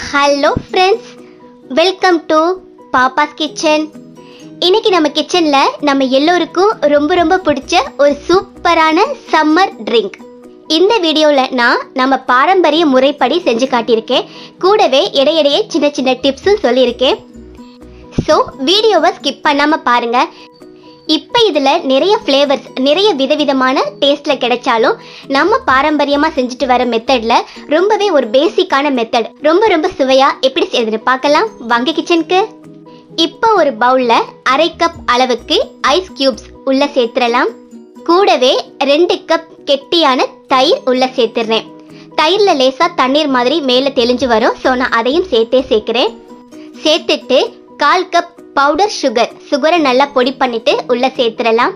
hello friends welcome to Pappa's kitchen இன்னைக்கு நம்ம கிச்சனில் நம்ம எல்லோருக்கும் ரொம்ப ரொம்ப பிடிச்ச ஒரு சூப்பரான சம்மர் ட்ரிங்க் இந்த வீடியோவில் நான் நம்ம பாரம்பரிய முறைப்படி செஞ்சு காட்டியிருக்கேன் கூடவே இடையிடையே சின்ன சின்ன டிப்ஸும் சொல்லியிருக்கேன் ஸோ வீடியோவை ஸ்கிப் பண்ணாமல் பாருங்கள் இப்போ இதில் நிறைய ஃப்ளேவர்ஸ் நிறைய விதவிதமான டேஸ்ட்டில் கிடைச்சாலும் நம்ம பாரம்பரியமாக செஞ்சுட்டு வர மெத்தடில் ரொம்பவே ஒரு பேசிக்கான மெத்தட் ரொம்ப ரொம்ப சுவையாக எப்படி செய்யுதுன்னு பார்க்கலாம் வாங்க கிச்சனுக்கு இப்போ ஒரு பவுலில் அரை கப் அளவுக்கு ஐஸ் கியூப்ஸ் உள்ள சேர்த்துடலாம் கூடவே ரெண்டு கப் கெட்டியான தயிர் உள்ள சேர்த்துடுறேன் தயிரில் லேசாக தண்ணீர் மாதிரி மேலே தெளிஞ்சு வரும் ஸோ நான் அதையும் சேர்த்தே சேர்க்குறேன் சேர்த்துட்டு கால் கப் பவுடர் சுகர் சுகரை நல்லா பொடி பண்ணிட்டு உள்ள சேர்த்துடலாம்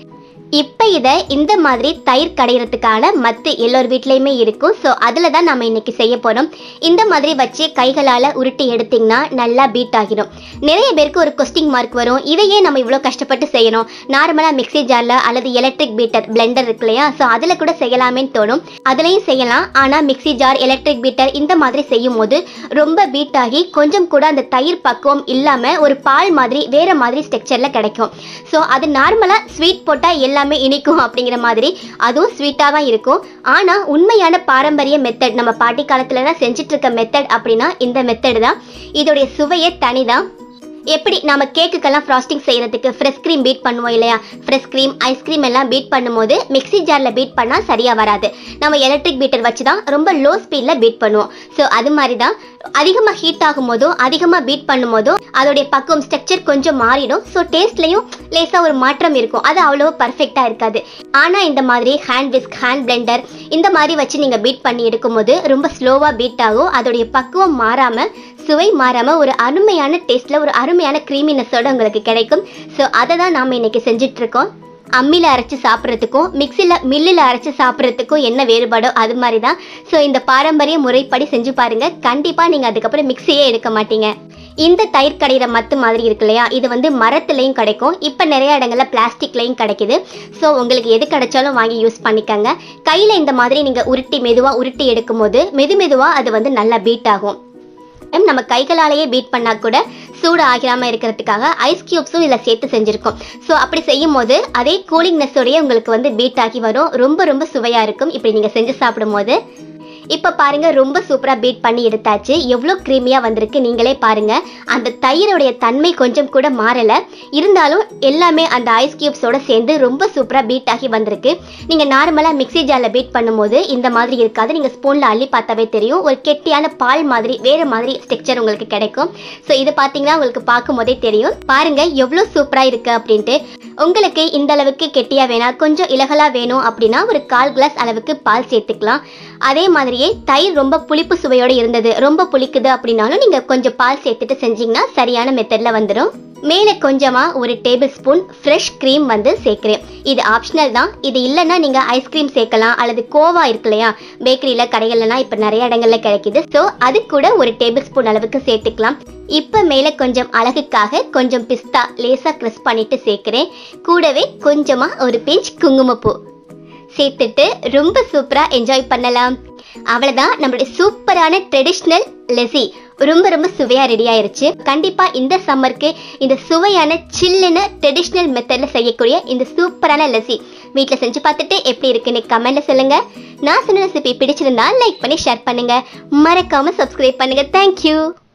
இப்போ இதை இந்த மாதிரி தயிர் கடையிறதுக்கான மத்து எல்லோர் வீட்லேயுமே இருக்கும் ஸோ அதில் தான் நம்ம இன்னைக்கு செய்ய போகிறோம் இந்த மாதிரி வச்சு கைகளால் உருட்டி எடுத்திங்கன்னா நல்லா பீட் ஆகிடும் நிறைய பேருக்கு ஒரு கொஸ்டிங் மார்க் வரும் இதையே நம்ம இவ்வளோ கஷ்டப்பட்டு செய்யணும் நார்மலாக மிக்ஸி ஜாரில் அல்லது எலக்ட்ரிக் பீட்டர் பிளெண்டர் இருக்கு இல்லையா ஸோ அதில் கூட செய்யலாமேன்னு தோணும் அதுலேயும் செய்யலாம் ஆனால் மிக்ஸி ஜார் எலக்ட்ரிக் பீட்டர் இந்த மாதிரி செய்யும் போது ரொம்ப பீட் ஆகி கொஞ்சம் கூட அந்த தயிர் பக்குவம் இல்லாமல் ஒரு பால் மாதிரி வேற மாதிரி ஸ்ட்ரக்சரில் கிடைக்கும் ஸோ அது நார்மலாக ஸ்வீட் போட்டால் எல்லாமே இனிக்கும் அப்படிங்கிற மாதிரி அதுவும் ஸ்வீட்டாக தான் இருக்கும் ஆனால் உண்மையான பாரம்பரிய மெத்தட் நம்ம பாட்டி காலத்துலலாம் செஞ்சுட்டு இருக்க மெத்தட் அப்படின்னா இந்த மெத்தட் தான் இதோடைய சுவையே தனி தான் எப்படி நம்ம கேக்குக்கெல்லாம் ஃப்ராஸ்டிங் செய்யறதுக்கு ஃப்ரெஷ் க்ரீம் பீட் பண்ணுவோம் இல்லையா ஃப்ரெஷ் க்ரீம் ஐஸ்கிரீம் எல்லாம் பீட் பண்ணும்போது மிக்ஸி ஜாரில் பீட் பண்ணால் சரியாக வராது நம்ம எலக்ட்ரிக் பீட்டர் வச்சு தான் ரொம்ப லோ ஸ்பீடில் பீட் பண்ணுவோம் ஸோ அது மாதிரி தான் அதிகமாக ஹீட் ஆகும் போதும் அதிகமாக பீட் பண்ணும் போதும் அதோடைய பக்குவம் ஸ்ட்ரக்சர் கொஞ்சம் மாறிடும் ஸோ டேஸ்ட்லையும் லேசாக ஒரு மாற்றம் இருக்கும் அது அவ்வளோ பர்ஃபெக்டாக இருக்காது ஆனால் இந்த மாதிரி ஹேண்ட் விஸ்க் ஹேண்ட் பிளெண்டர் இந்த மாதிரி வச்சு நீங்கள் பீட் பண்ணி எடுக்கும்போது ரொம்ப ஸ்லோவாக பீட் ஆகும் அதோடைய பக்குவம் மாறாமல் சுவை மாறாமல் ஒரு அருமையான டேஸ்ட்டில் ஒரு அருமையான க்ரீமினஸோட உங்களுக்கு கிடைக்கும் ஸோ அதை தான் நாம் இன்னைக்கு செஞ்சுட்டு இருக்கோம் அம்மியில் அரைச்சி சாப்பிட்றதுக்கும் மிக்சியில் மில்லில் அரைச்சி சாப்பிட்றதுக்கும் என்ன வேறுபாடோ அது மாதிரி தான் ஸோ இந்த பாரம்பரிய முறைப்படி செஞ்சு பாருங்கள் கண்டிப்பாக நீங்கள் அதுக்கப்புறம் மிக்சியே எடுக்க மாட்டீங்க இந்த தயிர் கடையிற மத்து மாதிரி இருக்கு இல்லையா இது வந்து மரத்துலையும் கிடைக்கும் இப்போ நிறைய இடங்கள்ல பிளாஸ்டிக்லையும் கிடைக்குது ஸோ உங்களுக்கு எது கிடைச்சாலும் வாங்கி யூஸ் பண்ணிக்கோங்க கையில் இந்த மாதிரி நீங்கள் உருட்டி மெதுவாக உருட்டி எடுக்கும்போது மெது மெதுவாக அது வந்து நல்லா பீட் ஆகும் ம், நம்ம கைகளாலேயே பீட் பண்ணால் கூட சூடு ஆகிராமல் இருக்கிறதுக்காக ஐஸ் கியூப்ஸும் இதில் சேர்த்து செஞ்சுருக்கோம் ஸோ அப்படி செய்யும் போது அதே கூலிங்னஸோடய உங்களுக்கு வந்து பீட் ஆகி வரும் ரொம்ப ரொம்ப சுவையாக இருக்கும் இப்படி நீங்கள் செஞ்சு சாப்பிடும்போது இப்போ பாருங்க ரொம்ப சூப்பராக பீட் பண்ணி எடுத்தாச்சு எவ்வளோ க்ரீமியாக வந்திருக்கு நீங்களே பாருங்க அந்த தயிரோடைய தன்மை கொஞ்சம் கூட மாறலை இருந்தாலும் எல்லாமே அந்த ஐஸ் கியூப்ஸோட சேர்ந்து ரொம்ப சூப்பராக பீட் ஆகி வந்திருக்கு நீங்கள் நார்மலாக மிக்ஸி ஜாரில் பீட் பண்ணும்போது இந்த மாதிரி இருக்காது நீங்கள் ஸ்பூனில் அள்ளி பார்த்தாவே தெரியும் ஒரு கெட்டியான பால் மாதிரி வேறு மாதிரி ஸ்ட்ரக்சர் உங்களுக்கு கிடைக்கும் ஸோ இது பார்த்தீங்கன்னா உங்களுக்கு பார்க்கும் போதே தெரியும் பாருங்க எவ்வளோ சூப்பராக இருக்கு அப்படின்ட்டு உங்களுக்கு இந்த அளவுக்கு கெட்டியாக வேணாம் கொஞ்சம் இலகலாக வேணும் அப்படின்னா ஒரு கால் கிளாஸ் அளவுக்கு பால் சேர்த்துக்கலாம் அதே மாதிரியே தயிர் ரொம்ப புளிப்பு சுவையோடு இருந்தது ரொம்ப புளிக்குது அப்படின்னாலும் நீங்கள் கொஞ்சம் பால் சேர்த்துட்டு செஞ்சீங்கன்னா சரியான மெத்தடில் வந்துடும் மேலே கொஞ்சமாக ஒரு டேபிள் ஸ்பூன் ஃப்ரெஷ் க்ரீம் வந்து சேர்க்குறேன் இது ஆப்ஷனல் தான் இது இல்லைன்னா நீங்கள் ஐஸ்கிரீம் சேர்க்கலாம் அல்லது கோவா இருக்கு இல்லையா பேக்கரியில் கடைகள்லாம் இப்போ நிறைய இடங்கள்ல கிடைக்குது ஸோ அது கூட ஒரு டேபிள் ஸ்பூன் அளவுக்கு சேர்த்துக்கலாம் இப்போ மேலே கொஞ்சம் அழகுக்காக கொஞ்சம் பிஸ்தா லேசாக க்ரெஸ் பண்ணிட்டு சேர்க்குறேன் கூடவே கொஞ்சமாக ஒரு பிஞ்ச் குங்குமப்பூ சேர்த்துட்டு ரொம்ப சூப்பராக என்ஜாய் பண்ணலாம் அவ்வளோதான் நம்மளுடைய சூப்பரான ட்ரெடிஷ்னல் லெசி ரொம்ப ரொம்ப சுவையாக ரெடி ஆயிருச்சு கண்டிப்பாக இந்த சம்மருக்கு இந்த சுவையான சில்லுன்னு ட்ரெடிஷ்னல் மெத்தடில் செய்யக்கூடிய இந்த சூப்பரான லெசி வீட்டில் செஞ்சு பார்த்துட்டு எப்படி இருக்குன்னு கமெண்ட்ல சொல்லுங்க நான் சொன்ன ரெசிபி பிடிச்சிருந்தா லைக் பண்ணி ஷேர் பண்ணுங்க மறக்காம சப்ஸ்கிரைப் பண்ணுங்க தேங்க்யூ